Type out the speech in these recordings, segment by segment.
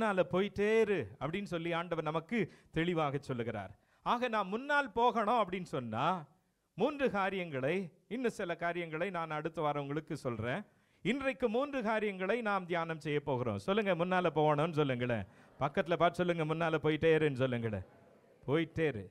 முன்னால போயிட்டே இரு அப்படின்னு சொல்லி ஆண்டவர் நமக்கு தெளிவாக சொல்லுகிறார் ஆக நான் முன்னால் போகணும் அப்படின்னு சொன்னா மூன்று காரியங்களை இன்னும் சில காரியங்களை நான் அடுத்த வாரம் உங்களுக்கு சொல்றேன் இன்றைக்கு மூன்று காரியங்களை நாம் தியானம் செய்ய போகிறோம் சொல்லுங்க முன்னால போகணும்னு சொல்லுங்களேன் பக்கத்துல பார்த்து சொல்லுங்க முன்னால போயிட்டே இருன்னு சொல்லுங்களேன் போயிட்டே இரு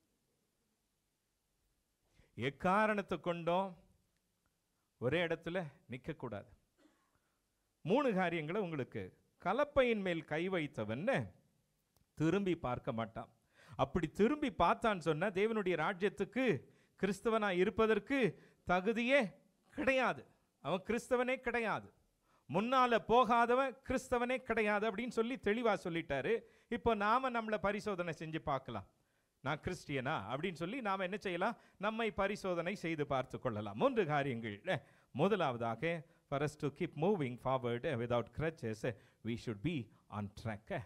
எக்காரணத்தை கொண்டும் ஒரே இடத்துல நிற்கக்கூடாது மூணு காரியங்களை உங்களுக்கு கலப்பையின் மேல் கை வைத்தவன் திரும்பி பார்க்க மாட்டான் அப்படி திரும்பி பார்த்தான்னு சொன்னா தேவனுடைய ராஜ்யத்துக்கு கிறிஸ்தவனா இருப்பதற்கு தகுதியே கிடையாது அவன் கிறிஸ்தவனே கிடையாது முன்னால போகாதவன் கிறிஸ்தவனே கிடையாது அப்படின்னு சொல்லி தெளிவா சொல்லிட்டாரு இப்போ நாம நம்மளை பரிசோதனை செஞ்சு பார்க்கலாம் நான் கிறிஸ்டியனா அப்படின்னு சொல்லி நாம என்ன செய்யலாம் நம்மை பரிசோதனை செய்து பார்த்து கொள்ளலாம் மூன்று காரியங்கள் அஹ், முதலாவதாக for us to keep moving forward uh, without crutches uh, we should be on track uh.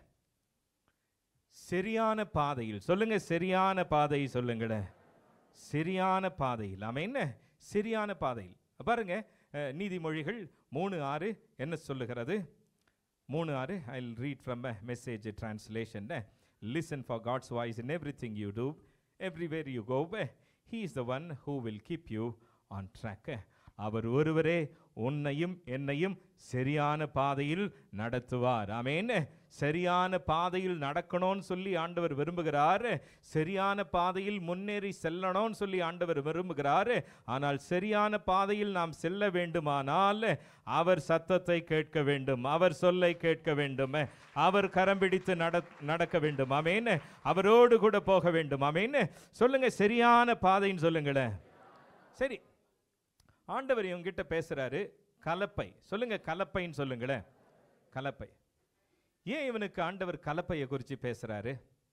சரியான பாதையில் சொல்லுங்க சரியான பாதை சொல்லுங்களேன் சரியான பாதையில் ஆமா என்ன சரியான பாதையில் பாருங்க அஹ், நீதிமொழிகள் மூணு ஆறு என்ன சொல்லுகிறது மூணு ஆறு I read from a message translation listen for God's voice in everything you do everywhere you go he is the one who will keep you on track அவர் ஒருவரே உன்னையும் என்னையும் சரியான பாதையில் நடத்துவார் ஆமென் சரியான பாதையில் நடக்கணும்னு சொல்லி ஆண்டவர் விரும்புகிறார் சரியான பாதையில் முன்னேறி செல்லணும்னு சொல்லி ஆண்டவர் விரும்புகிறார் ஆனால் சரியான பாதையில் நாம் செல்ல வேண்டுமானால் அவர் சத்தத்தை கேட்க வேண்டும் அவர் சொல்லை கேட்க வேண்டும் அவர் கரம் பிடித்து நட நடக்க வேண்டும் ஆமேன் அவரோடு கூட போக வேண்டும் ஆமேன் சொல்லுங்க சரியான பாதைன்னு சொல்லுங்களேன் சரி ஆண்டவர் இவங்கிட்ட பேசுறாரு கலப்பை சொல்லுங்க கலப்பைன்னு சொல்லுங்களேன் கலப்பை ஏன் இவனுக்கு ஆண்டவர் கலப்பையை குறித்து பேசுறாரு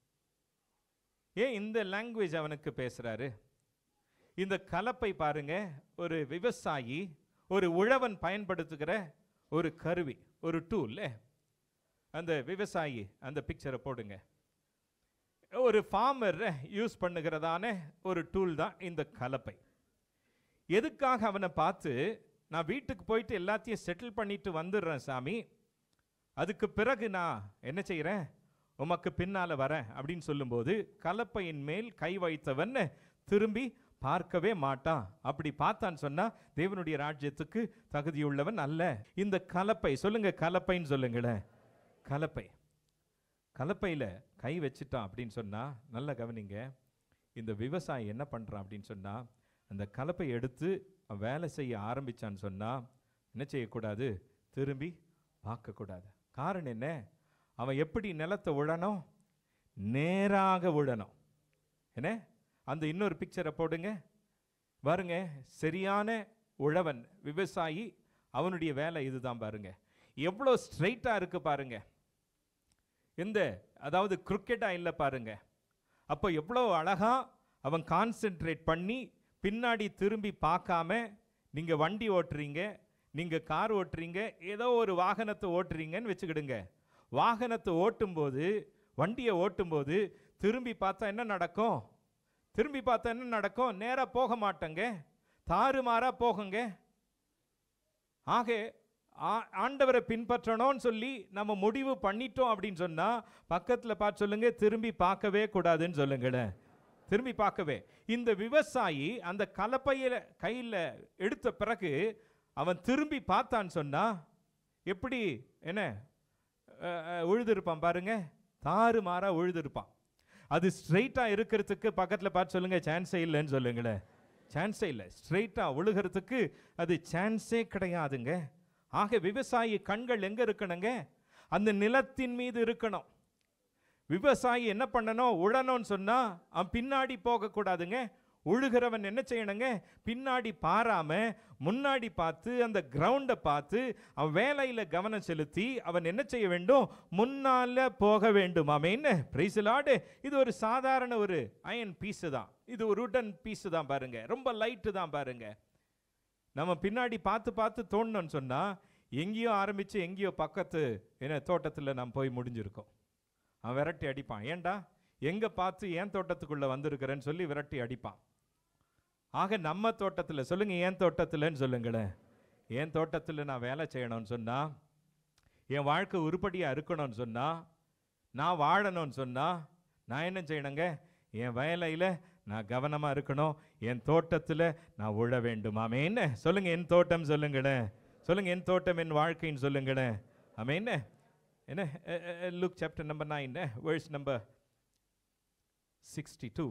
ஏன் இந்த லாங்குவேஜ் அவனுக்கு பேசுறாரு இந்த கலப்பை பாருங்க ஒரு விவசாயி ஒரு உழவன் பயன்படுத்துகிற ஒரு கருவி ஒரு டூல் அந்த விவசாயி அந்த பிக்சரை போடுங்க ஒரு ஃபார்மர் யூஸ் பண்ணுகிறதான ஒரு டூல் தான் இந்த கலப்பை எதுக்காக அவனை பார்த்து நான் வீட்டுக்கு போயிட்டு எல்லாத்தையும் செட்டில் பண்ணிட்டு வந்துடுறேன் சாமி அதுக்கு பிறகு நான் என்ன செய்கிறேன் உமக்கு பின்னால வரேன் அப்படின்னு சொல்லும்போது கலப்பையின் மேல் கை வைத்தவன் திரும்பி பார்க்கவே மாட்டான் அப்படி பார்த்தான்னு சொன்னா தேவனுடைய ராஜ்யத்துக்கு தகுதியுள்ளவன் அல்ல இந்த கலப்பை சொல்லுங்க கலப்பைன்னு சொல்லுங்களேன் கலப்பை கலப்பையில் கை வச்சுட்டான் அப்படின்னு சொன்னா நல்லா கவனிங்க இந்த விவசாயி என்ன பண்றான் அப்படின்னு சொன்னா அந்த கலப்பை எடுத்து அவன் வேலை செய்ய ஆரம்பிச்சான்னு சொன்னா என்ன செய்யக்கூடாது திரும்பி பார்க்கக்கூடாது காரணம் என்ன அவன் எப்படி நிலத்தை உழணும் நேராக உழணும் என்ன அந்த இன்னொரு பிக்சரை போடுங்க பாருங்க சரியான உழவன் விவசாயி அவனுடைய வேலை இதுதான் பாருங்க எவ்வளோ ஸ்ட்ரைட்டாக இருக்கு பாருங்க எந்த அதாவது குறுக்கெட்டாக இல்லை பாருங்க அப்போ எவ்வளோ அழகா அவன் கான்சென்ட்ரேட் பண்ணி பின்னாடி திரும்பி பார்க்காம நீங்கள் வண்டி ஓட்டுறீங்க நீங்கள் கார் ஓட்டுறீங்க ஏதோ ஒரு வாகனத்தை ஓட்டுறீங்கன்னு வச்சுக்கிடுங்க வாகனத்தை ஓட்டும்போது வண்டியை ஓட்டும்போது திரும்பி பார்த்தா என்ன நடக்கும் திரும்பி பார்த்தா என்ன நடக்கும் நேராக போக மாட்டேங்க தாறுமாறா போகுங்க ஆக ஆ- ஆண்டவரை பின்பற்றணும்னு சொல்லி நம்ம முடிவு பண்ணிட்டோம் அப்படின்னு சொன்னா பக்கத்துல பார்த்து சொல்லுங்க திரும்பி பார்க்கவே கூடாதுன்னு சொல்லுங்களேன் திரும்பி பார்க்கவே இந்த விவசாயி அந்த கலப்பையில கையில எடுத்த பிறகு அவன் திரும்பி பார்த்தான்னு சொன்னா எப்படி என்ன அஹ், அஹ், உழுதுருப்பான் பாருங்க தாறுமாறா உழுதுருப்பான் அது ஸ்ட்ரைட்டா இருக்கிறதுக்கு பக்கத்துல பார்த்து சொல்லுங்க சான்ஸே இல்லைன்னு சொல்லுங்களேன் சான்ஸே இல்லை ஸ்ட்ரைட்டா உழுகிறதுக்கு அது சான்ஸே கிடையாதுங்க ஆக விவசாயி கண்கள் எங்க இருக்கணுங்க அந்த நிலத்தின் மீது இருக்கணும் விவசாயி என்ன பண்ணணும் உழணும்னு சொன்னா அவன் பின்னாடி போகக்கூடாதுங்க உழுகிறவன் என்ன செய்யணுங்க பின்னாடி பாராம முன்னாடி பார்த்து அந்த கிரவுண்டை பார்த்து அவன் வேலையில கவனம் செலுத்தி அவன் என்ன செய்ய வேண்டும் முன்னால போக வேண்டும் ஆமேன்னு பிரைசலாடு இது ஒரு சாதாரண ஒரு அயன் பீஸு தான் இது ஒரு உடன் பீஸு தான் பாருங்க ரொம்ப லைட்டு தான் பாருங்க நம்ம பின்னாடி பார்த்து பார்த்து தோணுன்னு சொன்னா எங்கேயோ ஆரம்பிச்சு எங்கேயோ பக்கத்து என்ன தோட்டத்தில் நாம் போய் முடிஞ்சிருக்கோம் அவன் விரட்டி அடிப்பான் ஏன்டா எங்க பார்த்து ஏன் தோட்டத்துக்குள்ள வந்திருக்கிறேன்னு சொல்லி விரட்டி அடிப்பான் ஆக நம்ம தோட்டத்தில் சொல்லுங்க ஏன் தோட்டத்தில்ன்னு சொல்லுங்களேன் ஏன் தோட்டத்தில் நான் வேலை செய்யணும்னு சொன்னா என் வாழ்க்கை உருப்படியா இருக்கணும்னு சொன்னா நான் வாழணும்னு சொன்னா நான் என்ன செய்யணுங்க என் வேலையில நான் கவனமா இருக்கணும் என் தோட்டத்துல நான் உழ வேண்டும் ஆமே என்ன சொல்லுங்க என் தோட்டம் சொல்லுங்களேன் சொல்லுங்க என் தோட்டம் என் வாழ்க்கைன்னு சொல்லுங்களேன் ஆமே என்ன என்ன look chapter number nine verse number sixty two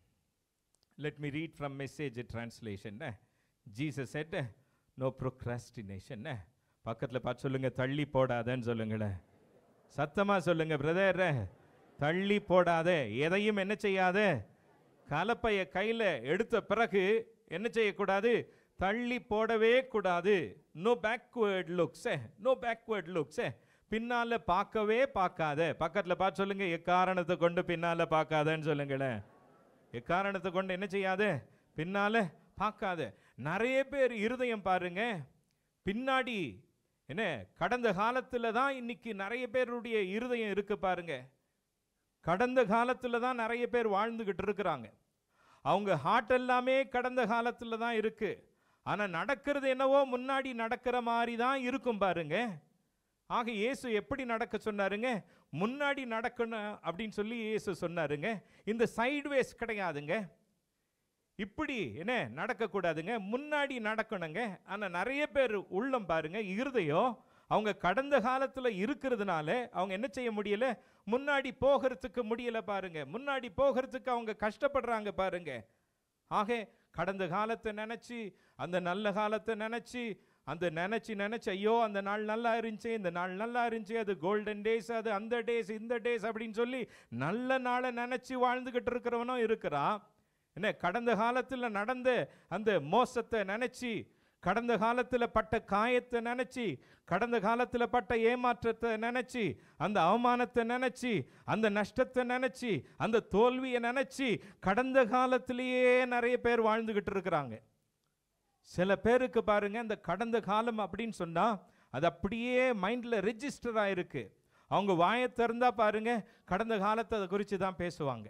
let me read from message translation Jesus said no procrastination பக்கத்தில் பார்த்து சொல்லுங்க தள்ளி போடாதன்னு சொல்லுங்களேன் சத்தமா சொல்லுங்க பிரதர் தள்ளி போடாத எதையும் என்ன செய்யாத கலப்பைய கையில எடுத்த பிறகு என்ன செய்யக்கூடாது தள்ளி போடவே கூடாது no backward looks no backward looks பின்னால பார்க்கவே பார்க்காத பக்கத்துல பார்த்து சொல்லுங்க எக்காரணத்தை கொண்டு பின்னால பார்க்காதன்னு சொல்லுங்களேன் எக்காரணத்தை கொண்டு என்ன செய்யாத பின்னால பார்க்காத நிறைய பேர் இருதயம் பாருங்க பின்னாடி என்ன கடந்த காலத்துல தான் இன்னைக்கு நிறைய பேருடைய இருதயம் இருக்கு பாருங்க கடந்த காலத்துல தான் நிறைய பேர் வாழ்ந்துகிட்டு இருக்கிறாங்க அவங்க ஹார்ட் எல்லாமே கடந்த காலத்துல தான் இருக்கு ஆனா நடக்கிறது என்னவோ முன்னாடி நடக்கிற மாதிரி தான் இருக்கும் பாருங்க ஆக இயேசு எப்படி நடக்க சொன்னாருங்க முன்னாடி நடக்கணும் அப்படின்னு சொல்லி இயேசு சொன்னாருங்க இந்த சைட்வேஸ் கிடையாதுங்க இப்படி என்ன நடக்கக்கூடாதுங்க முன்னாடி நடக்கணுங்க ஆனா நிறைய பேர் உள்ளம் பாருங்க இருதயம் அவங்க கடந்த காலத்துல இருக்கிறதுனால அவங்க என்ன செய்ய முடியல முன்னாடி போகிறதுக்கு முடியல பாருங்க முன்னாடி போகிறதுக்கு அவங்க கஷ்டப்படுறாங்க பாருங்க ஆக கடந்த காலத்தை நினைச்சு அந்த நல்ல காலத்தை நினைச்சு அந்த நினைச்சு நினைச்சு ஐயோ அந்த நாள் நல்லா இருந்துச்சு இந்த நாள் நல்லா இருந்துச்சு அது கோல்டன் டேஸ் அது அந்த டேஸ் இந்த டேஸ் அப்படின்னு சொல்லி நல்ல நாளை நினைச்சு வாழ்ந்துகிட்டு இருக்கிறவனும் இருக்கிறான் என்ன கடந்த காலத்தில் நடந்த அந்த மோசத்தை நினைச்சு கடந்த காலத்தில் பட்ட காயத்தை நினைச்சு கடந்த காலத்தில் பட்ட ஏமாற்றத்தை நினைச்சு அந்த அவமானத்தை நினைச்சு அந்த நஷ்டத்தை நினைச்சு அந்த தோல்வியை நினைச்சு கடந்த காலத்திலேயே நிறைய பேர் வாழ்ந்துகிட்டு இருக்கிறாங்க சில பேருக்கு பாருங்க இந்த கடந்த காலம் அப்படின்னு சொன்னா அது அப்படியே மைண்ட்ல ரெஜிஸ்டர் ஆயிருக்கு அவங்க வாயை திறந்தா பாருங்க கடந்த காலத்தை அதை குறித்து தான் பேசுவாங்க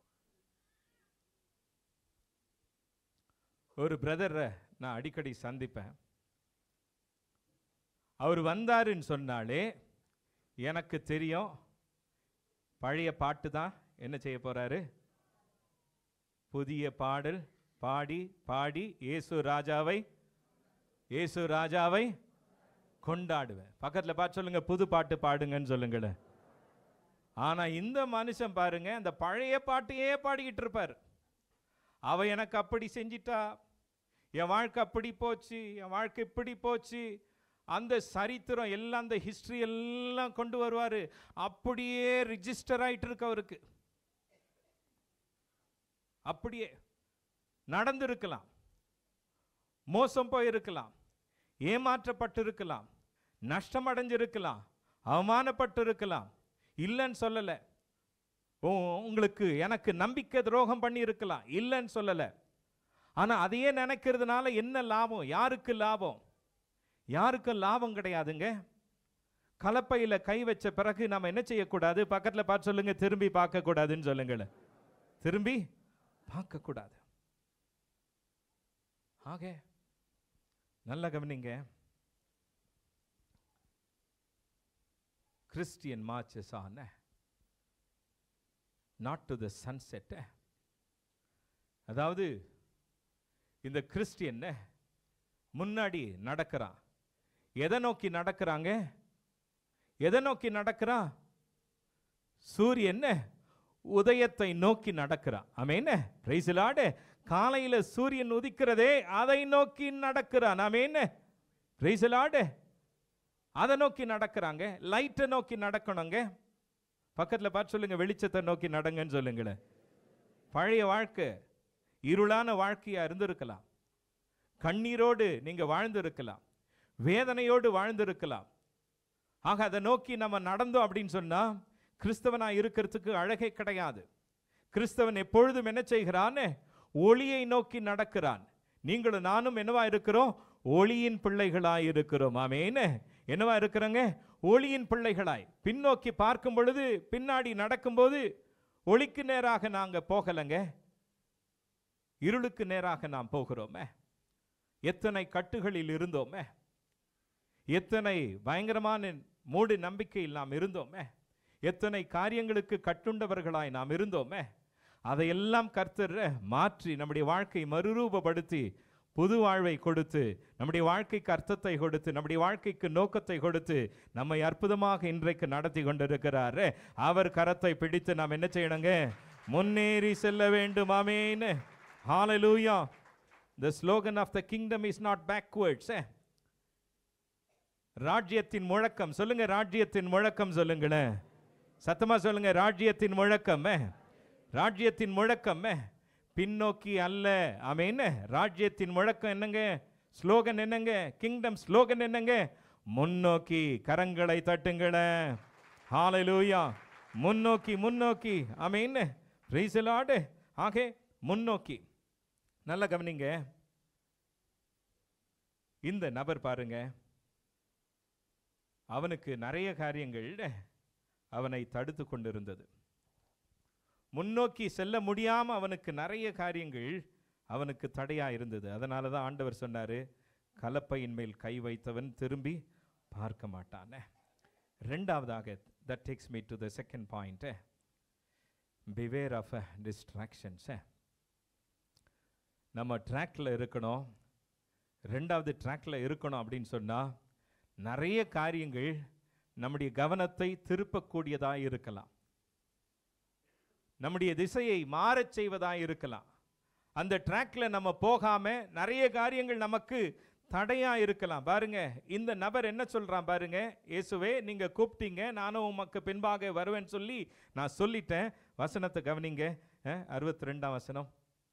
ஒரு பிரதரை நான் அடிக்கடி சந்திப்பேன் அவர் வந்தாருன்னு சொன்னாலே எனக்கு தெரியும் பழைய பாட்டு தான் என்ன செய்ய போறாரு புதிய பாடல் பாடி பாடி இயேசு ராஜாவை இயேசு ராஜாவை கொண்டாடுவேன் பக்கத்துல பார்த்து சொல்லுங்க புது பாட்டு பாடுங்கன்னு சொல்லுங்களேன் ஆனா இந்த மனுஷன் பாருங்க அந்த பழைய பாட்டையே பாடிக்கிட்டு இருப்பார் அவ எனக்கு அப்படி செஞ்சிட்டா என் வாழ்க்கை அப்படி போச்சு என் வாழ்க்கை இப்படி போச்சு அந்த சரித்திரம் எல்லாம் அந்த ஹிஸ்டரி எல்லாம் கொண்டு வருவாரு அப்படியே ரிஜிஸ்டர் ஆயிட்டு இருக்கு அவருக்கு அப்படியே நடந்திருக்கலாம் மோசம் போயிருக்கலாம் ஏமாற்றப்பட்டிருக்கலாம் நஷ்டம் அடைஞ்சிருக்கலாம் அவமானப்பட்டிருக்கலாம் இல்லைன்னு சொல்லலை உ- உங்களுக்கு எனக்கு நம்பிக்கை துரோகம் பண்ணி இருக்கலாம் இல்லைன்னு சொல்லலை ஆனா அதையே நினைக்கிறதுனால என்ன லாபம் யாருக்கு லாபம் யாருக்கும் லாபம் கிடையாதுங்க கலப்பையில கை வச்ச பிறகு நம்ம என்ன செய்யக்கூடாது பக்கத்துல பார்த்து சொல்லுங்க திரும்பி பார்க்க கூடாதுன்னு சொல்லுங்களேன் திரும்பி பார்க்க கூடாது ஆக நல்ல கவனிங்க Christian marches on not to the sunset அதாவது இந்த கிறிஸ்டியன் முன்னாடி நடக்கிறான் எதை நோக்கி நடக்கிறாங்க எதை நோக்கி நடக்கிறான் சூரியன் உதயத்தை நோக்கி நடக்கிறான் ஆமேன பிரைசிலாடு காலையில சூரியன் உதிக்கிறதே அதை நோக்கி நடக்கிறான் ஆமேன பிரைசிலாடு அதை நோக்கி நடக்கிறாங்க லைட்டை நோக்கி நடக்கணுங்க பக்கத்துல பார்த்து சொல்லுங்க வெளிச்சத்தை நோக்கி நடங்கன்னு சொல்லுங்களேன் பழைய வாழ்க்கை இருளான வாழ்க்கையா இருந்திருக்கலாம் கண்ணீரோடு நீங்க வாழ்ந்திருக்கலாம் வேதனையோடு வாழ்ந்திருக்கலாம் ஆக அதை நோக்கி நம்ம நடந்தோம் அப்படின்னு சொன்னா கிறிஸ்தவனா இருக்கிறதுக்கு அழகே கிடையாது கிறிஸ்தவன் எப்பொழுதும் என்ன செய்கிறான் ஒளியை நோக்கி நடக்கிறான் நீங்களும் நானும் என்னவா இருக்கிறோம் ஒளியின் பிள்ளைகளாய் இருக்கிறோம் ஆமேன்னு என்னவா இருக்கிறோங்க ஒளியின் பிள்ளைகளாய் பின்னோக்கி பார்க்கும் பொழுது பின்னாடி நடக்கும்போது ஒளிக்கு நேராக நாங்க போகலைங்க இருளுக்கு நேராக நாம் போகிறோமே எத்தனை கட்டுகளில் இருந்தோமே எத்தனை பயங்கரமான மூடு நம்பிக்கையில் நாம் இருந்தோமே எத்தனை காரியங்களுக்கு கட்டுண்டவர்களாய் நாம் இருந்தோமே அதையெல்லாம் கர்த்தர் மாற்றி நம்முடைய வாழ்க்கை மறுரூபப்படுத்தி புது வாழ்வை கொடுத்து நம்முடைய வாழ்க்கைக்கு அர்த்தத்தை கொடுத்து நம்முடைய வாழ்க்கைக்கு நோக்கத்தை கொடுத்து நம்மை அற்புதமாக இன்றைக்கு நடத்தி கொண்டிருக்கிறார் அவர் கரத்தை பிடித்து நாம் என்ன செய்யணுங்க முன்னேறி செல்ல வேண்டும் ஆமேன்னு ஹalleluya the slogan of the kingdom is not backwards eh? ராஜ்யத்தின் முழக்கம் சொல்லுங்க ராஜ்யத்தின் முழக்கம் சொல்லுங்களேன் சத்தமா சொல்லுங்க ராஜ்யத்தின் முழக்கம் eh? ராஜ்யத்தின் முழக்கம் eh? பின்னோக்கி அல்ல ஆமென் என்ன ராஜ்யத்தின் முழக்கம் என்னங்க ஸ்லோகன் என்னங்க கிங்டம் ஸ்லோகன் என்னங்க முன்னோக்கி கரங்களை தட்டுங்களேன் ஹalleluya முன்னோக்கி முன்னோக்கி ஆமென் பிரைஸ் லார்ட் ஆகே முன்னோக்கி நல்ல கவனிங்க இந்த நபர் பாருங்க அவனுக்கு நிறைய காரியங்கள் அவனை தடுத்து கொண்டிருந்தது முன்னோக்கி செல்ல முடியாம அவனுக்கு நிறைய காரியங்கள் அவனுக்கு தடையா இருந்தது அதனால தான் ஆண்டவர் சொன்னாரு கலப்பையின் மேல் கை வைத்தவன் திரும்பி பார்க்க மாட்டானே ரெண்டாவதாக that takes me to the second point beware of distractions நம்ம ட்ராக்ல இருக்கணும் ரெண்டாவது ட்ராக்ல இருக்கணும் அப்படின்னு சொன்னா நிறைய காரியங்கள் நம்முடைய கவனத்தை திருப்பக்கூடியதாக இருக்கலாம் நம்முடைய திசையை மாறச் செய்வதாக இருக்கலாம் அந்த ட்ராக்ல நம்ம போகாம நிறைய காரியங்கள் நமக்கு தடையா இருக்கலாம் பாருங்க இந்த நபர் என்ன சொல்றான் பாருங்க இயேசுவே நீங்க கூப்பிட்டீங்க நானும் உமக்கு பின்பாக வருவேன்னு சொல்லி நான் சொல்லிட்டேன் வசனத்தை கவனிங்க அறுபத்தி ரெண்டாம் வசனம்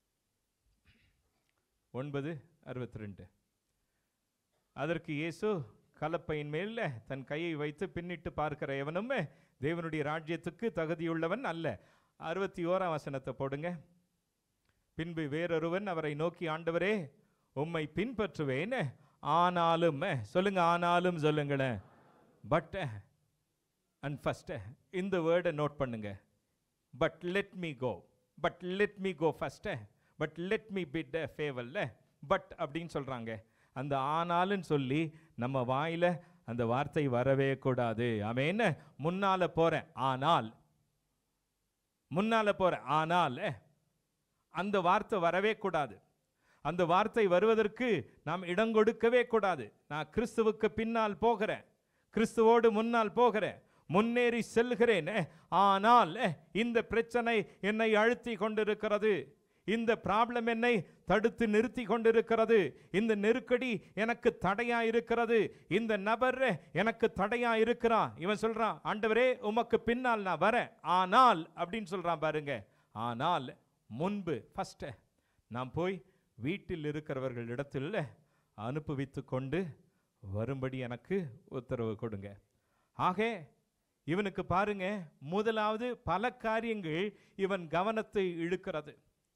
ஒன்பது அறுபத்தி ரெண்டு அதற்கு இயேசு கலப்பையின் மேல் தன் கையை வைத்து பின்னிட்டு பார்க்கிற எவனும் தேவனுடைய ராஜ்யத்துக்கு தகுதியுள்ளவன் அல்ல அறுபத்தி ஓராம் வசனத்தை போடுங்க பின்பு வேறொருவன் அவரை நோக்கி ஆண்டவரே உம்மை பின்பற்றுவேன் ஆனாலும் சொல்லுங்க ஆனாலும் சொல்லுங்களேன் பட் அண்ட் ஃபர்ஸ்ட் இந்த வேர்டை நோட் பண்ணுங்க but let me go but let me go first but let me bid farewell but அப்படின்னு சொல்றாங்க அந்த ஆனாலும் சொல்லி நம்ம வாயில அந்த வார்த்தை வரவே கூடாது அவன் என்ன முன்னால போறேன் ஆனால் முன்னால போறேன் ஆனால் அந்த வார்த்தை வரவே கூடாது அந்த வார்த்தை வருவதற்கு நாம் இடம் கொடுக்கவே கூடாது நான் கிறிஸ்துவுக்கு பின்னால் போகிறேன் கிறிஸ்துவோடு முன்னால் போகிறேன் முன்னேறி செல்கிறேன் ஆனால் இந்த பிரச்சனை என்னை அழுத்தி கொண்டிருக்கிறது இந்த ப்ராப்ளம் என்னை தடுத்து நிறுத்தி கொண்டிருக்கிறது இந்த நெருக்கடி எனக்கு தடையா இருக்கிறது இந்த நபர் எனக்கு தடையா இருக்கிறான் இவன் சொல்றான் ஆண்டவரே உமக்கு பின்னால் நான் வரேன் ஆனால் அப்படின்னு சொல்றான் பாருங்க ஆனால் முன்பு ஃபர்ஸ்ட் நான் போய் வீட்டில் இருக்கிறவர்கள் இடத்தில் அனுப்புவித்து கொண்டு வரும்படி எனக்கு உத்தரவு கொடுங்க ஆக இவனுக்கு பாருங்க முதலாவது பல காரியங்கள் இவன் கவனத்தை இழுக்கிறது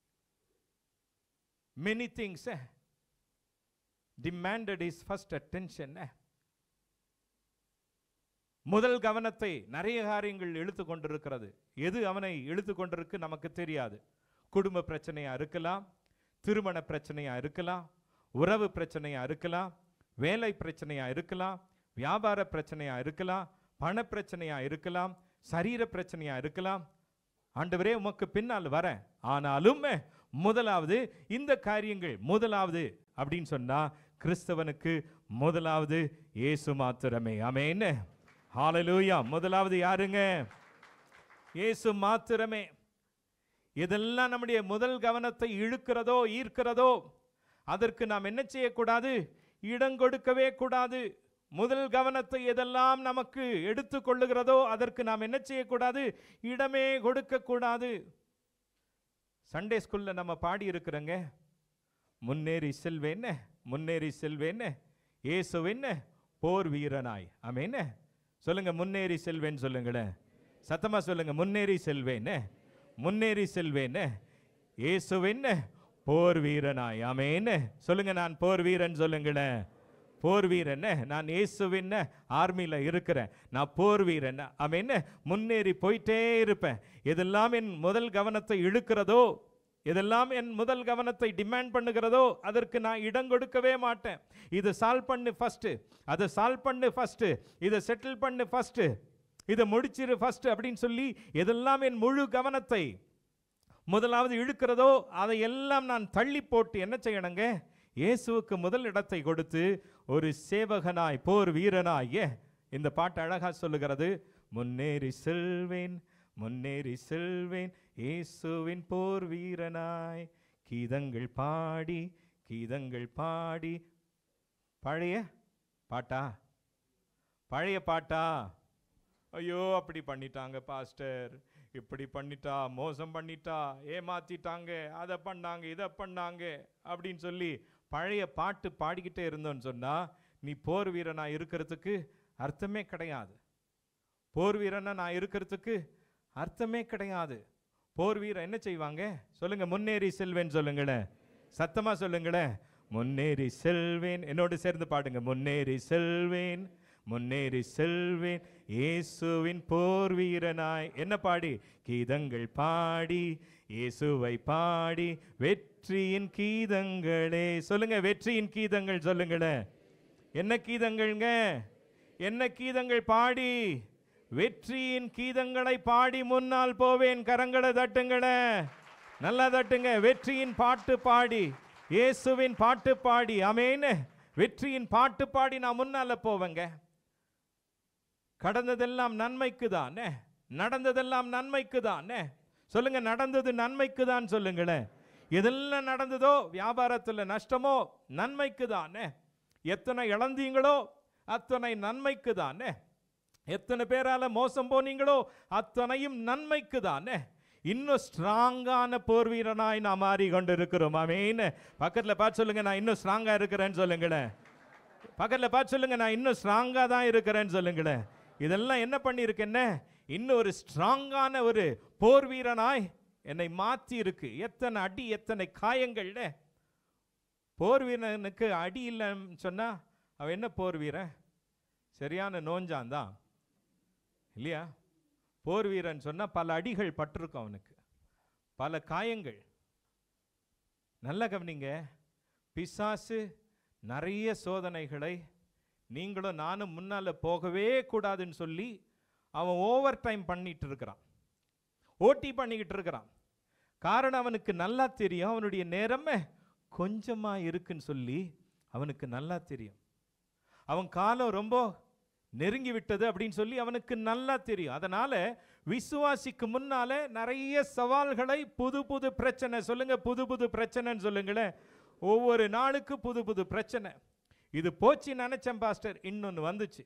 many things demanded his first attention முதல் கவனத்தை நிறைய காரியங்கள் இழுத்து கொண்டிருக்கிறது எது அவனை இழுத்து கொண்டிருக்கு நமக்கு தெரியாது குடும்ப பிரச்சனையா இருக்கலாம் திருமண பிரச்சனையா இருக்கலாம் உறவு பிரச்சனையா இருக்கலாம் வேலை பிரச்சனையா இருக்கலாம் வியாபார பிரச்சனையா இருக்கலாம் பண பிரச்சனையா இருக்கலாம் சரீர பிரச்சனையா இருக்கலாம் ஆண்டவரே உமக்கு பின்னால் வரேன் ஆனாலும் முதலாவது இந்த காரியங்கள் முதலாவது அப்படின்னு சொன்னா கிறிஸ்தவனுக்கு முதலாவது இயேசு மாத்திரமே ஆமென் ஹalleluya முதலாவது யாருங்க இயேசு மாத்திரமே இதெல்லாம் நம்முடைய முதல் கவனத்தை இழுக்கிறதோ ஈர்க்கிறதோ அதற்கு நாம் என்ன செய்யக்கூடாது இடம் கொடுக்கவே கூடாது முதல் கவனத்தை எதெல்லாம் நமக்கு எடுத்து கொள்ளுகிறதோ அதற்கு நாம் என்ன செய்யக்கூடாது இடமே கொடுக்க கூடாது சண்டே ஸ்கூல்ல நம்ம பாடி இருக்கிறோங்க முன்னேறி செல்வேன்னு முன்னேறி செல்வேன்னு இயேசுவின்னு போர் வீரனாய் ஆமென் சொல்லுங்க முன்னேறி செல்வேன்னு சொல்லுங்களேன் சத்தமா சொல்லுங்க முன்னேறி செல்வேன்னு முன்னேறி செல்வேன்னு இயேசுவின் போர் வீரனாய் ஆமென் சொல்லுங்க நான் போர் வீரன் சொல்லுங்களேன் போர் வீரன் நான் இயேசுவின் ஆர்மியில் இருக்கிறேன் நான் போர் வீரன் ஆமென் முன்னேறி போயிட்டே இருப்பேன் எதெல்லாம் என் முதல் கவனத்தை இழுக்கிறதோ எதெல்லாம் என் முதல் கவனத்தை டிமாண்ட் பண்ணுகிறதோ அதற்கு நான் இடம் கொடுக்கவே மாட்டேன் இதை சால்வ் பண்ணு ஃபர்ஸ்ட் அதை சால்வ் பண்ணு ஃபர்ஸ்ட் இதை செட்டில் பண்ணு ஃபர்ஸ்ட் இதை முடிச்சிரு ஃபர்ஸ்ட் அப்படின்னு சொல்லி எதெல்லாம் என் முழு கவனத்தை முதலாவது இழுக்கிறதோ அதை எல்லாம் நான் தள்ளி போட்டு என்ன செய்யணுங்க இயேசுவுக்கு முதல் இடத்தை கொடுத்து ஒரு சேவகனாய் போர் வீரனாய் ஏ இந்த பாட்டு அழகா சொல்லுகிறது முன்னேறி செல்வேன் முன்னேறி செல்வேன் இயேசுவின் போர் வீரனாய் கீதங்கள் பாடி கீதங்கள் பாடி பழைய பாட்டா பழைய பாட்டா ஐயோ அப்படி பண்ணிட்டாங்க பாஸ்டர் இப்படி பண்ணிட்டா மோசம் பண்ணிட்டா ஏமாத்திட்டாங்க அதை பண்ணாங்க இதை பண்ணாங்க அப்படின்னு சொல்லி பழைய பாட்டு பாடிக்கிட்டே இருந்தோன்னு சொன்னா நீ போர் வீரனா இருக்கிறதுக்கு அர்த்தமே கிடையாது போர் வீரனா நான் இருக்கிறதுக்கு அர்த்தமே கிடையாது போர் வீரன் என்ன செய்வாங்க சொல்லுங்க முன்னேறி செல்வேன் சொல்லுங்களேன் சத்தமா சொல்லுங்களேன் முன்னேறி செல்வேன் என்னோடு சேர்ந்து பாடுங்க முன்னேறி செல்வேன் முன்னேறி செல்வேன் இயேசுவின் போர் வீரனாய் என்ன பாடி கீதங்கள் பாடி இயேசுவை பாடி வெற்றியின் கீதங்களே சொல்லுங்க வெற்றியின் கீதங்கள் சொல்லுங்களேன் என்ன கீதங்கள்ங்க என்ன கீதங்கள் பாடி வெற்றியின் கீதங்களை பாடி முன்னால் போவேன் கரங்களை தட்டுங்களே நல்லா தட்டுங்க வெற்றியின் பாட்டு பாடி இயேசுவின் பாட்டு பாடி அமேன்னு வெற்றியின் பாட்டு பாடி நான் முன்னால போவேங்க கடந்ததெல்லாம் நன்மைக்கு தானே நடந்ததெல்லாம் நன்மைக்கு தானே சொல்லுங்க நடந்தது நன்மைக்கு தான் சொல்லுங்களேன் எதெல்லாம் நடந்ததோ வியாபாரத்துல நஷ்டமோ நன்மைக்கு தானே எத்தனை இழந்தீங்களோ அத்தனை நன்மைக்கு தானே எத்தனை பேரால மோசம் போனீங்களோ அத்தனையும் நன்மைக்கு தானே இன்னும் ஸ்ட்ராங்கான போர் வீரனாய் நான் மாறி கொண்டு இருக்கிறோம் அமேன்னு பக்கத்துல பார்த்து சொல்லுங்க நான் இன்னும் ஸ்ட்ராங்கா இருக்கிறேன்னு சொல்லுங்களேன் பக்கத்துல பார்த்து சொல்லுங்க நான் இன்னும் ஸ்ட்ராங்கா தான் இருக்கிறேன்னு சொல்லுங்களேன் இதெல்லாம் என்ன பண்ணியிருக்கேன்ன இன்னும் ஒரு ஸ்ட்ராங்கான ஒரு போர் வீரனாய் என்னை மாத்தி இருக்கு எத்தனை அடி எத்தனை காயங்கள்ல போர் வீரனுக்கு அடி இல்லைன்னு சொன்னா அவன் என்ன போர் வீரன் சரியான நோஞ்சான் தான் இல்லையா போர் வீரன் சொன்னா பல அடிகள் பட்டிருக்கும் அவனுக்கு பல காயங்கள் நல்ல கவனிங்க பிசாசு நிறைய சோதனைகளை நீங்களும் நானும் முன்னால போகவே கூடாதுன்னு சொல்லி அவன் ஓவர் டைம் பண்ணிட்டு இருக்கிறான் ஓட்டி பண்ணிக்கிட்டு இருக்கிறான் காரணம் அவனுக்கு நல்லா தெரியும் அவனுடைய நேரமே கொஞ்சமா இருக்குன்னு சொல்லி அவனுக்கு நல்லா தெரியும் அவன் காலம் ரொம்ப நெருங்கி விட்டது அப்படின்னு சொல்லி அவனுக்கு நல்லா தெரியும் அதனால விசுவாசிக்கு முன்னால நிறைய சவால்களை புது புது பிரச்சனை சொல்லுங்க புது புது பிரச்சனைன்னு சொல்லுங்களேன் ஒவ்வொரு நாளுக்கு புது புது பிரச்சனை இது போச்சு நினைச்சேன் பாஸ்டர் இன்னொன்னு வந்துச்சு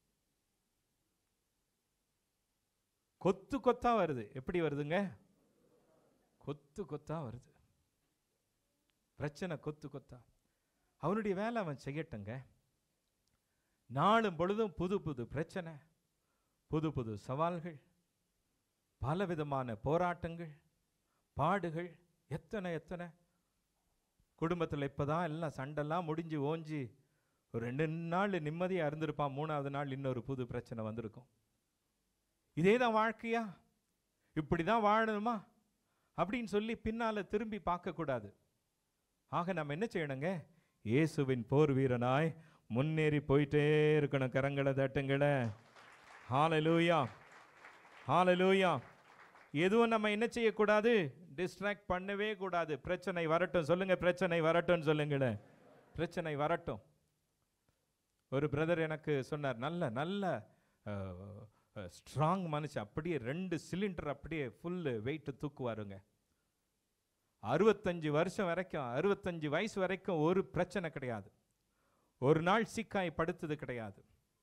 கொத்து கொத்தா வருது எப்படி வருதுங்க கொத்து கொத்தா வருது பிரச்சனை கொத்து கொத்தா அவனுடைய வேலை அவன் செய்யட்டுங்க நாளும் பொழுதும் புது புது பிரச்சனை புது புது சவால்கள் பலவிதமான போராட்டங்கள் பாடுகள் எத்தனை எத்தனை குடும்பத்தில் இப்போதான் எல்லாம் சண்டெல்லாம் முடிஞ்சு ஓஞ்சி ஒரு ரெண்டு நாள் நிம்மதியாக இருந்திருப்பான் மூணாவது நாள் இன்னொரு புது பிரச்சனை வந்திருக்கும் இதே தான் வாழ்க்கையா இப்படி தான் வாழணுமா அப்படின்னு சொல்லி பின்னால திரும்பி பார்க்கக்கூடாது ஆக நம்ம என்ன செய்யணுங்க இயேசுவின் போர் வீரனாய் முன்னேறி போயிட்டே இருக்கணும் கரங்களை தட்டுங்களே ஹாலலூயா ஹாலலூயா எதுவும் நம்ம என்ன செய்யக்கூடாது டிஸ்ட்ராக்ட் பண்ணவே கூடாது பிரச்சனை வரட்டும் சொல்லுங்க பிரச்சனை வரட்டும் சொல்லுங்களேன் பிரச்சனை வரட்டும் ஒரு பிரதர் எனக்கு சொன்னார் நல்ல நல்ல ஸ்ட்ராங் மனுஷன் அப்படியே ரெண்டு சிலிண்டர் அப்படியே ஃபுல் வெயிட் தூக்குவாருங்க அறுபத்தஞ்சு வருஷம் வரைக்கும் அறுபத்தஞ்சு வயசு வரைக்கும் ஒரு பிரச்சனை கிடையாது ஒரு நாள் சிக்காய் படுத்தது கிடையாது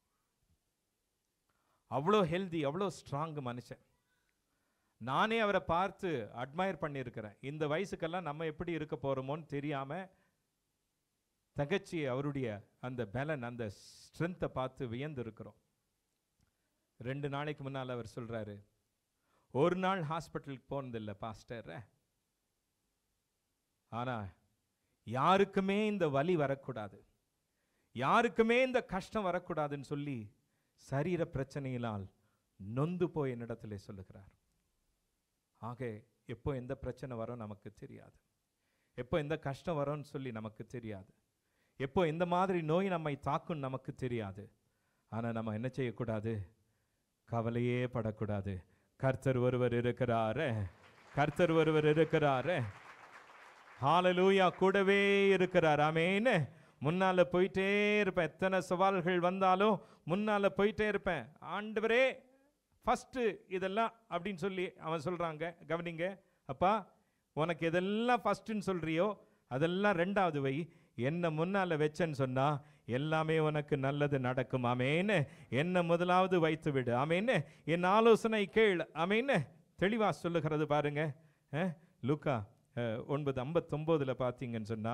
அவ்வளோ ஹெல்தி அவ்வளோ ஸ்ட்ராங் மனுஷன் நானே அவரை பார்த்து அட்மயர் பண்ணியிருக்கிறேன் இந்த வயசுக்கெல்லாம் நம்ம எப்படி இருக்க போறோமோன்னு தெரியாம தகச்சி அவருடைய அந்த பலன் அந்த ஸ்ட்ரென்த்தை பார்த்து வியந்து இருக்கிறோம் ரெண்டு நாளைக்கு முன்னால் அவர் சொல்றாரு ஒரு நாள் ஹாஸ்பிட்டலுக்கு போனதில்லை பாஸ்டர் ஆனா யாருக்குமே இந்த வலி வரக்கூடாது யாருக்குமே இந்த கஷ்டம் வரக்கூடாதுன்னு சொல்லி சரீர பிரச்சனையினால் நொந்து போய் என்னிடத்திலே சொல்லுகிறார் ஆக எப்போ எந்த பிரச்சனை வரும் நமக்கு தெரியாது எப்போ எந்த கஷ்டம் வரும்னு சொல்லி நமக்கு தெரியாது எப்போ எந்த மாதிரி நோய் நம்மை தாக்கும் நமக்கு தெரியாது ஆனால் நம்ம என்ன செய்யக்கூடாது கவலையே படக்கூடாது கர்த்தர் ஒருவர் இருக்கிறாரே கர்த்தர் ஒருவர் இருக்கிறாரே ஹாலலூயா கூடவே இருக்கிறார் ஆமேன்னு முன்னால போயிட்டே இருப்பேன் எத்தனை சவால்கள் வந்தாலும் முன்னால போயிட்டே இருப்பேன் ஆண்டவரே ஃபஸ்ட்டு இதெல்லாம் அப்படின்னு சொல்லி அவன் சொல்றாங்க கவனிங்க அப்பா உனக்கு எதெல்லாம் ஃபஸ்ட்டுன்னு சொல்றியோ அதெல்லாம் ரெண்டாவது வை என்ன முன்னால வச்சேன்னு சொன்னா எல்லாமே உனக்கு நல்லது நடக்கும் ஆமேன்னு என்ன முதலாவது வைத்து விடு ஆமேன்னு என் ஆலோசனை கேள் ஆமேன்னு தெளிவா சொல்லுகிறது பாருங்க அஹ், லூக்கா அஹ், ஒன்பது ஐம்பத்தொம்போதுல பார்த்தீங்கன்னு சொன்னா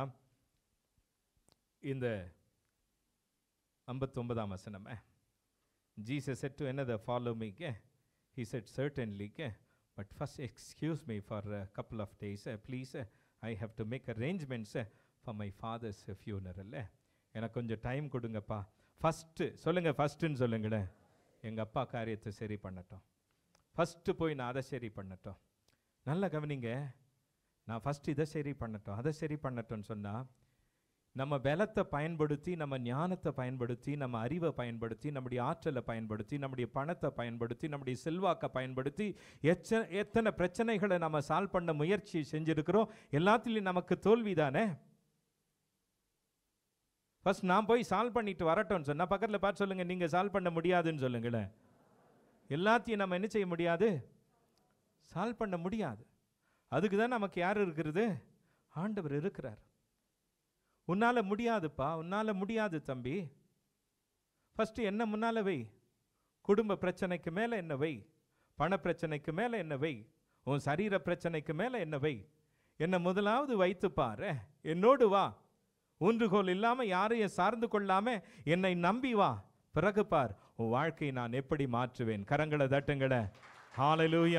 இந்த ஐம்பத்தொன்பதாம் வசனம் Jesus said to another follow me ke he said certainly ke but first excuse me for a couple of days uh, please uh, i have to make arrangements uh, for my father's uh, funeral uh. எனக்கு கொஞ்சம் time கொடுங்கப்பா first சொல்லுங்க ஃபஸ்ட்டுன்னு சொல்லுங்களேன் எங்கள் அப்பா காரியத்தை சரி பண்ணட்டும் ஃபஸ்ட்டு போய் நான் அதை சரி பண்ணட்டும் நல்லா கவனிங்க நான் ஃபஸ்ட்டு இதை சரி பண்ணட்டும் அதை சரி பண்ணட்டும்னு சொன்னால் நம்ம பலத்தை பயன்படுத்தி நம்ம ஞானத்தை பயன்படுத்தி நம்ம அறிவை பயன்படுத்தி நம்முடைய ஆற்றலை பயன்படுத்தி நம்முடைய பணத்தை பயன்படுத்தி நம்முடைய செல்வாக்கை பயன்படுத்தி எச்ச எத்தனை பிரச்சனைகளை நம்ம சால்வ் பண்ண முயற்சி செஞ்சிருக்கிறோம் எல்லாத்துலேயும் நமக்கு தோல்வி தானே ஃபர்ஸ்ட் நான் போய் சால்வ் பண்ணிட்டு வரட்டும்னு சொன்னா பக்கத்தில் பார்த்து சொல்லுங்க நீங்கள் சால்வ் பண்ண முடியாதுன்னு சொல்லுங்களேன் எல்லாத்தையும் நம்ம என்ன செய்ய முடியாது சால்வ் பண்ண முடியாது அதுக்கு தான் நமக்கு யார் இருக்கிறது ஆண்டவர் இருக்கிறார் உன்னால முடியாதுப்பா உன்னால முடியாது தம்பி ஃபர்ஸ்ட் என்ன முன்னால வை குடும்ப பிரச்சனைக்கு மேல என்ன வை பண பிரச்சனைக்கு மேல என்ன வை உன் சரீர பிரச்சனைக்கு மேல என்ன வை என்ன முதலாவது வைத்து பாரு என்னோடு வா ஊன்றுகோல் இல்லாம யாரையும் சார்ந்து கொள்ளாம என்னை நம்பி வா பிறகு பார் உன் வாழ்க்கையை நான் எப்படி மாற்றுவேன் கரங்களை தட்டுங்கள ஹalleluya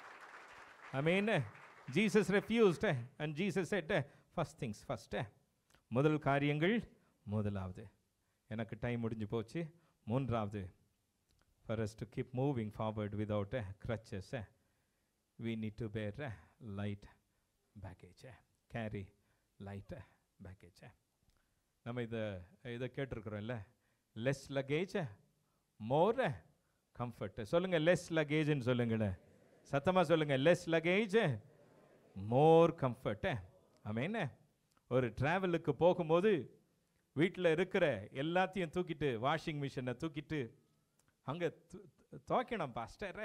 ஆமென் Jesus refused and Jesus said first things first முதல் காரியங்கள் முதலாவது எனக்கு டைம் முடிஞ்சு போச்சு மூன்றாவது for us to keep moving forward without uh, crutches uh, we need to bear uh, light baggage uh, carry light uh, baggage uh. நம்ம இதை இதை கேட்டிருக்கிறோம்ல லெஸ் லக்கேஜ் மோர் கம்ஃபர்ட் சொல்லுங்க லெஸ் லக்கேஜ்னு சொல்லுங்களேன் சத்தமா சொல்லுங்க லெஸ் லக்கேஜ் மோர் கம்ஃபர்ட் ஆமேன்னு ஒரு டிராவலுக்கு போகும்போது வீட்டில் இருக்கிற எல்லாத்தையும் தூக்கிட்டு வாஷிங் மிஷினை தூக்கிட்டு அங்கே துவைக்கணும் பாஸ்டர்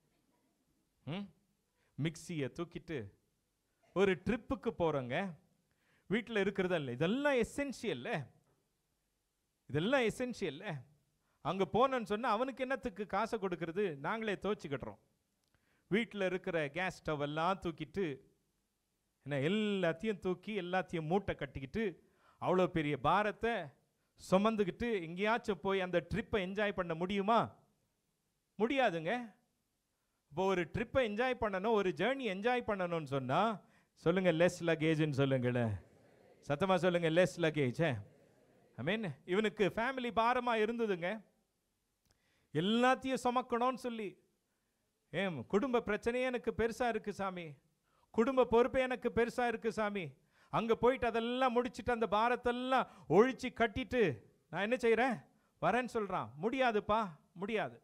ம் மிக்சியை தூக்கிட்டு ஒரு ட்ரிப்புக்கு போகிறோங்க வீட்டில் இருக்கிறதா இல்லை இதெல்லாம் எசென்ஷியல்ல இதெல்லாம் எசென்ஷியல்ல அங்கே போனேன்னு சொன்னால் அவனுக்கு என்னத்துக்கு காசை கொடுக்கறது நாங்களே துவைச்சிக்கிட்டுறோம் வீட்டில் இருக்கிற கேஸ் ஸ்டவ் எல்லாம் தூக்கிட்டு என்ன எல்லாத்தையும் தூக்கி எல்லாத்தையும் மூட்டை கட்டிக்கிட்டு அவ்வளோ பெரிய பாரத்தை சுமந்துக்கிட்டு எங்கேயாச்சும் போய் அந்த ட்ரிப்பை என்ஜாய் பண்ண முடியுமா முடியாதுங்க இப்போ ஒரு ட்ரிப்பை என்ஜாய் பண்ணணும் ஒரு ஜேர்னி என்ஜாய் பண்ணணும்னு சொன்னா சொல்லுங்க லெஸ் லக்கேஜ்னு சொல்லுங்களேன் சத்தமா சொல்லுங்க லெஸ் லக்கேஜ் ஐ மீன் இவனுக்கு ஃபேமிலி பாரமா இருந்ததுங்க எல்லாத்தையும் சுமக்கணும்னு சொல்லி ஏன் குடும்ப பிரச்சனையே எனக்கு பெருசா இருக்கு சாமி குடும்ப பொறுப்பே எனக்கு பெருசா இருக்கு சாமி அங்க போயிட்டு அதெல்லாம் முடிச்சிட்டு அந்த பாரத்தெல்லாம் ஒழிச்சு கட்டிட்டு நான் என்ன செய்றேன் வரேன்னு சொல்றான் முடியாதுப்பா முடியாது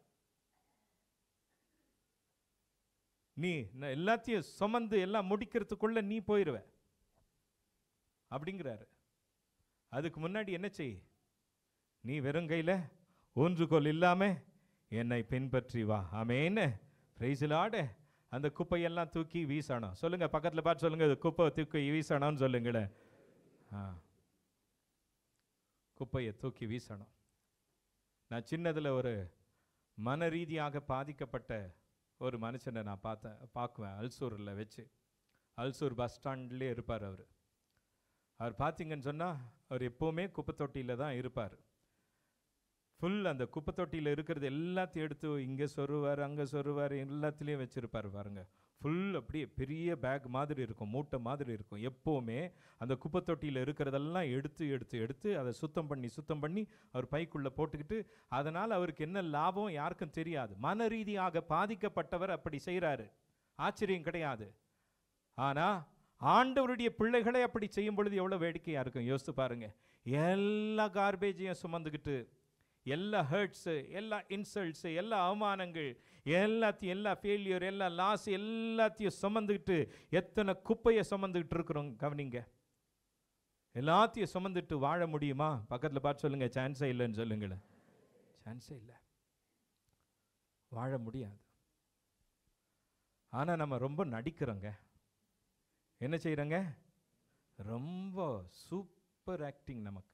நீ நான் எல்லாத்தையும் சுமந்து எல்லாம் முடிக்கிறதுக்குள்ள நீ போயிடுவ அப்படிங்கிறாரு அதுக்கு முன்னாடி என்ன செய் நீ வெறும் கையில ஊன்றுகோல் இல்லாம என்னை பின்பற்றி வா ஆமேன்னு பிரைசிலாட அந்த குப்பையெல்லாம் தூக்கி வீசணும் சொல்லுங்க பக்கத்துல பார்த்து சொல்லுங்க இது குப்பை தூக்கி வீசணும்னு சொல்லுங்களேன் ஆ குப்பையை தூக்கி வீசணும் நான் சின்னதுல ஒரு மன ரீதியாக பாதிக்கப்பட்ட ஒரு மனுஷனை நான் பார்த்தேன் பார்க்குவேன் அல்சூரில் வச்சு அல்சூர் பஸ் ஸ்டாண்ட்லேயே இருப்பார் அவர் அவர் பார்த்தீங்கன்னு சொன்னால் அவர் எப்போவுமே குப்பை தொட்டியில் தான் இருப்பார் ஃபுல் அந்த குப்பை தொட்டியில் இருக்கிறது எல்லாத்தையும் எடுத்து இங்கே சொருவார் அங்கே சொருவார் எல்லாத்துலேயும் வச்சுருப்பார் பாருங்க ஃபுல் அப்படியே பெரிய பேக் மாதிரி இருக்கும் மூட்டை மாதிரி இருக்கும் எப்போவுமே அந்த குப்பை தொட்டியில் இருக்கிறதெல்லாம் எடுத்து எடுத்து எடுத்து அதை சுத்தம் பண்ணி சுத்தம் பண்ணி அவர் பைக்குள்ளே போட்டுக்கிட்டு அதனால் அவருக்கு என்ன லாபம் யாருக்கும் தெரியாது மன ரீதியாக பாதிக்கப்பட்டவர் அப்படி செய்கிறாரு ஆச்சரியம் கிடையாது ஆனா ஆண்டவருடைய பிள்ளைகளை அப்படி செய்யும் பொழுது எவ்வளவு வேடிக்கையா இருக்கும் யோசித்து பாருங்க எல்லா கார்பேஜையும் சுமந்துக்கிட்டு எல்லா ஹர்ட்ஸு எல்லா இன்சல்ட்ஸு எல்லா அவமானங்கள் எல்லாத்தையும் எல்லா ஃபெயிலியர் எல்லா லாஸ் எல்லாத்தையும் சுமந்துக்கிட்டு எத்தனை குப்பையை சுமந்துக்கிட்டு இருக்கிறோம் கவனிங்க எல்லாத்தையும் சுமந்துட்டு வாழ முடியுமா பக்கத்தில் பார்த்து சொல்லுங்க சான்ஸே இல்லைன்னு சொல்லுங்களேன் சான்ஸே இல்லை வாழ முடியாது ஆனால் நம்ம ரொம்ப நடிக்கிறோங்க என்ன செய்கிறோங்க ரொம்ப சூப்பர் ஆக்டிங் நமக்கு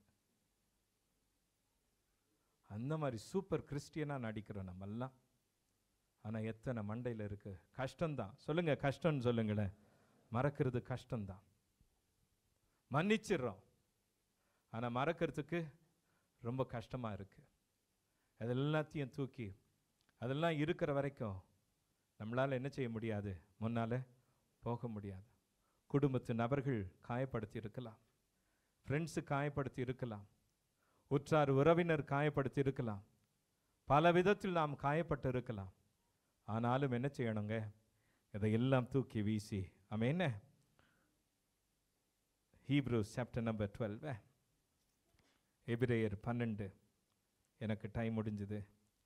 அந்த மாதிரி சூப்பர் கிறிஸ்டியனாக நடிக்கிறோம் நம்மெல்லாம் ஆனால் எத்தனை மண்டையில் இருக்கு கஷ்டம்தான் சொல்லுங்க கஷ்டம்னு சொல்லுங்களேன் மறக்கிறது கஷ்டம்தான் மன்னிச்சிடுறோம் ஆனால் மறக்கிறதுக்கு ரொம்ப கஷ்டமாக இருக்கு அது எல்லாத்தையும் தூக்கி அதெல்லாம் இருக்கிற வரைக்கும் நம்மளால் என்ன செய்ய முடியாது முன்னால் போக முடியாது குடும்பத்து நபர்கள் காயப்படுத்தி இருக்கலாம் ஃப்ரெண்ட்ஸு காயப்படுத்தி இருக்கலாம் உற்றார் உறவினர் காயப்படுத்தி இருக்கலாம் பல விதத்தில் நாம் காயப்பட்டு இருக்கலாம் ஆனாலும் என்ன செய்யணுங்க இதையெல்லாம் தூக்கி வீசி அவன் என்ன ஹீப்ரூ சாப்டர் நம்பர் டுவெல் எபிரேயர் பன்னெண்டு எனக்கு டைம் முடிஞ்சது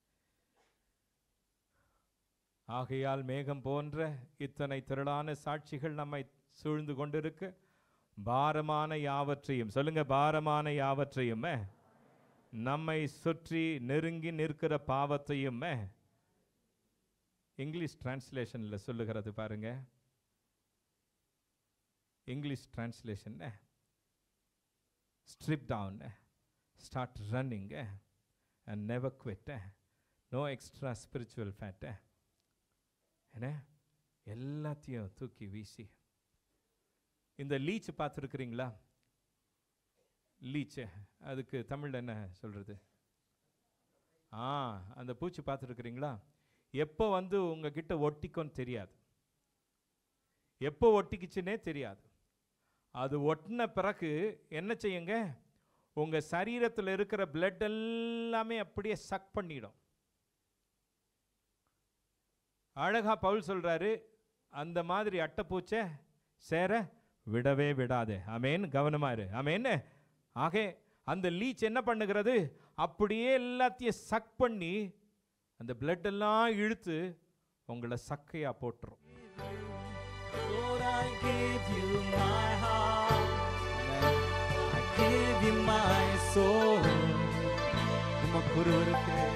ஆகையால் மேகம் போன்ற இத்தனை திரளான சாட்சிகள் நம்மை சூழ்ந்து கொண்டிருக்க பாரமான யாவற்றையும் சொல்லுங்க பாரமான யாவற்றையும் நம்மை சுற்றி நெருங்கி நிற்கிற பாவத்தையும் இங்கிலீஷ் டிரான்ஸ்லேஷன்ல சொல்லுகிறது பாருங்க English translation strip down start running and never quit no extra spiritual fat என்ன எல்லாத்தையும் தூக்கி வீசி இந்த லீச் பார்த்துருக்குறீங்களா லீச் அதுக்கு தமிழ்ல என்ன சொல்றது ஆ அந்த பூச்சி பார்த்துருக்குறீங்களா எப்போ வந்து உங்ககிட்ட ஒட்டிக்கும்னு தெரியாது எப்போ ஒட்டிக்குச்சுன்னே தெரியாது அது ஒட்டின பிறகு என்ன செய்யுங்க உங்க சரீரத்தில் இருக்கிற பிளட் எல்லாமே அப்படியே சக் பண்ணிடும் அழகா பவுல் சொல்றாரு அந்த மாதிரி அட்டைப்பூச்சை சேர விடவே விடாதே அமேன் கவனமா இரு அமேன் ஆகே அந்த லீச் என்ன பண்ணுகிறது அப்படியே எல்லாத்தையும் சக் பண்ணி அந்த பிளட் எல்லாம் இழுத்து உங்களை சக்கையா போட்டுரும் Lord, I give you my heart. I give you my soul. உமக்கு ஒருவருக்கு